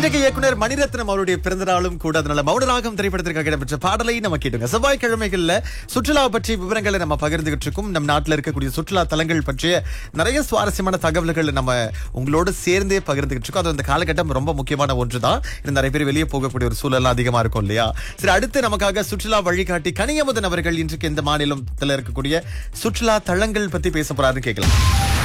இன்றைக்கு இயக்குனர் மணிரத்னம் அவருடைய பிறந்த நாளும் கூட அதனால மௌனராகம் திரைப்படத்திற்காக இடம்பெற்ற பாடலை நம்ம கேட்டுங்க செவ்வாய்க்கிழமைகள்ல சுற்றுலா பற்றிய விவரங்களை நம்ம பகிர்ந்துகிட்டு இருக்கோம் நம் நாட்டில் இருக்கக்கூடிய சுற்றுலா தலங்கள் பற்றிய நிறைய சுவாரஸ்யமான தகவல்களை நம்ம உங்களோட சேர்ந்தே பகிர்ந்துகிட்டு இருக்கோம் அது அந்த காலகட்டம் ரொம்ப முக்கியமான ஒன்றுதான் இது நிறைய பேர் வெளியே போகக்கூடிய ஒரு சூழல் அதிகமா இருக்கும் இல்லையா சரி அடுத்து நமக்காக சுற்றுலா வழிகாட்டி கனியமுதன் அவர்கள் இன்றைக்கு இந்த மாநிலத்தில் இருக்கக்கூடிய சுற்றுலா தலங்கள் பத்தி பேச போறாருன்னு கேட்கலாம்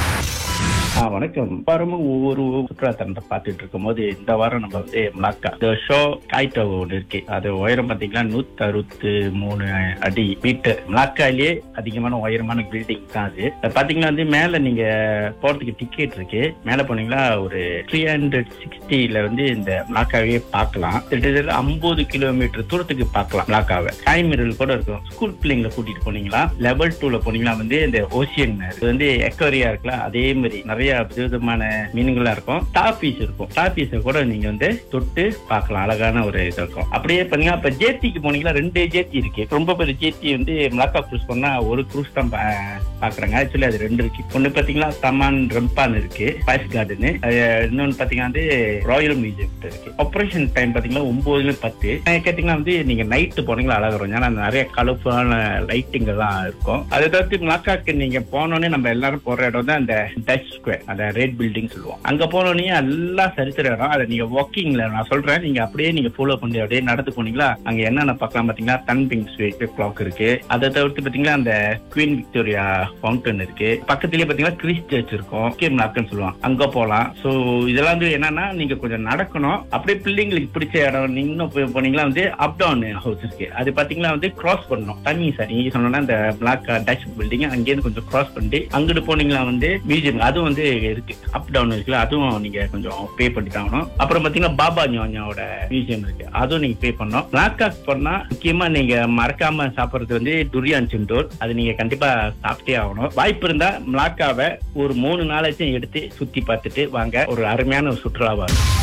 ஆ வணக்கம் வாரமும் ஒவ்வொரு சுற்றுலா தலத்தை பார்த்துட்டு இருக்கும்போது இந்த வாரம் நம்ம வந்து மலாக்கா இந்த ஷோ காய்டோ ஒன்று இருக்கு அது உயரம் பார்த்தீங்கன்னா நூத்தி அறுபத்தி மூணு அடி மீட்டர் மலாக்காலேயே அதிகமான உயரமான பில்டிங் தான் அது அது பார்த்தீங்கன்னா வந்து மேல நீங்க போறதுக்கு டிக்கெட் இருக்கு மேல போனீங்கன்னா ஒரு த்ரீ ஹண்ட்ரட் சிக்ஸ்டில வந்து இந்த மலாக்காவே பார்க்கலாம் கிட்டத்தட்ட ஐம்பது கிலோமீட்டர் தூரத்துக்கு பார்க்கலாம் மலாக்காவை காய்மிரல் கூட இருக்கும் ஸ்கூல் பிள்ளைங்களை கூட்டிட்டு போனீங்களா லெவல் டூல போனீங்கன்னா வந்து இந்த ஓசியன் இது வந்து எக்கோரியா இருக்குல்ல அதே மாதிரி நிறைய விதவிதமான மீன்களா இருக்கும் டாபீஸ் இருக்கும் டாபீஸை கூட நீங்க வந்து தொட்டு பார்க்கலாம் அழகான ஒரு இது இருக்கும் அப்படியே பாத்தீங்கன்னா இப்ப ஜேத்திக்கு போனீங்கன்னா ரெண்டு ஜேத்தி இருக்கு ரொம்ப பெரிய ஜேத்தி வந்து மலாக்கா குரூஸ் பண்ணா ஒரு குரூஸ் தான் பா- பாக்குறாங்க ஆக்சுவலி அது ரெண்டு இருக்கு ஒண்ணு பாத்தீங்கன்னா தமான் ரம்பான் இருக்கு ஸ்பைஸ் கார்டன் இன்னொன்னு பாத்தீங்கன்னா வந்து ராயல் மியூசியம் இருக்கு ஆபரேஷன் டைம் பாத்தீங்கன்னா ஒன்பதுல பத்து அஹ் கேட்டீங்கன்னா வந்து நீங்க நைட்டு போனீங்களா அழகா இருக்கும் ஏன்னா நிறைய கலர்ஃபுல்லான லைட்டிங் எல்லாம் இருக்கும் அதை தவிர்த்து மலாக்காக்கு நீங்க போனோடனே நம்ம எல்லாரும் போற இடம் தான் அந்த டச் ஸ்கொயர் அந்த ரெட் பில்டிங் சொல்லுவோம் அங்க போனோடனே எல்லாம் சரித்திர இடம் அதை நீங்க வாக்கிங்ல நான் சொல்றேன் நீங்க அப்படியே நீங்க ஃபாலோ பண்ணி அப்படியே நடந்து போனீங்களா அங்க என்னென்ன பார்க்கலாம் பாத்தீங்கன்னா தன்பிங் கிளாக் இருக்கு அதை தவிர்த்து பாத்தீங்கன்னா அந்த குவீன் விக்டோரியா ஃபவுண்டன் இருக்கு பக்கத்துலயே பாத்தீங்கன்னா கிறிஸ் சர்ச் இருக்கும் கேம் நாக்குன்னு சொல்லுவாங்க அங்க போலாம் சோ இதெல்லாம் வந்து என்னன்னா நீங்க கொஞ்சம் நடக்கணும் அப்படியே பிள்ளைங்களுக்கு பிடிச்ச இடம் நீங்க இன்னும் போய் போனீங்கன்னா வந்து அப் டவுன் ஹவுஸ் இருக்கு அது பாத்தீங்கன்னா வந்து கிராஸ் பண்ணணும் தண்ணி சார் நீங்க சொன்னா இந்த பிளாக் டச் பில்டிங் அங்கேயிருந்து கொஞ்சம் கிராஸ் பண்ணிட்டு அங்கிட்டு போனீங்கன்னா வந்து மியூசியம் அதுவும் வந்து இருக்கு அப் டவுன் இருக்குல்ல அதுவும் நீங்க கொஞ்சம் பே பண்ணி தான் ஆகணும் அப்புறம் பாத்தீங்கன்னா பாபா ஞானியாவோட மியூசியம் இருக்கு அதுவும் நீங்க பே பண்ணணும் பிளாக்காக் பண்ணா முக்கியமா நீங்க மறக்காம சாப்பிடுறது வந்து துரியான் சிண்டோர் அது நீங்க கண்டிப்பா சாப்பிட்டே ஆகணும் வாய்ப்பு இருந்தா மிளாக்காவை ஒரு மூணு நாளாச்சும் எடுத்து சுத்தி பார்த்துட்டு வாங்க ஒரு அருமையான ஒரு சுற்றுலாவா இருக்கும்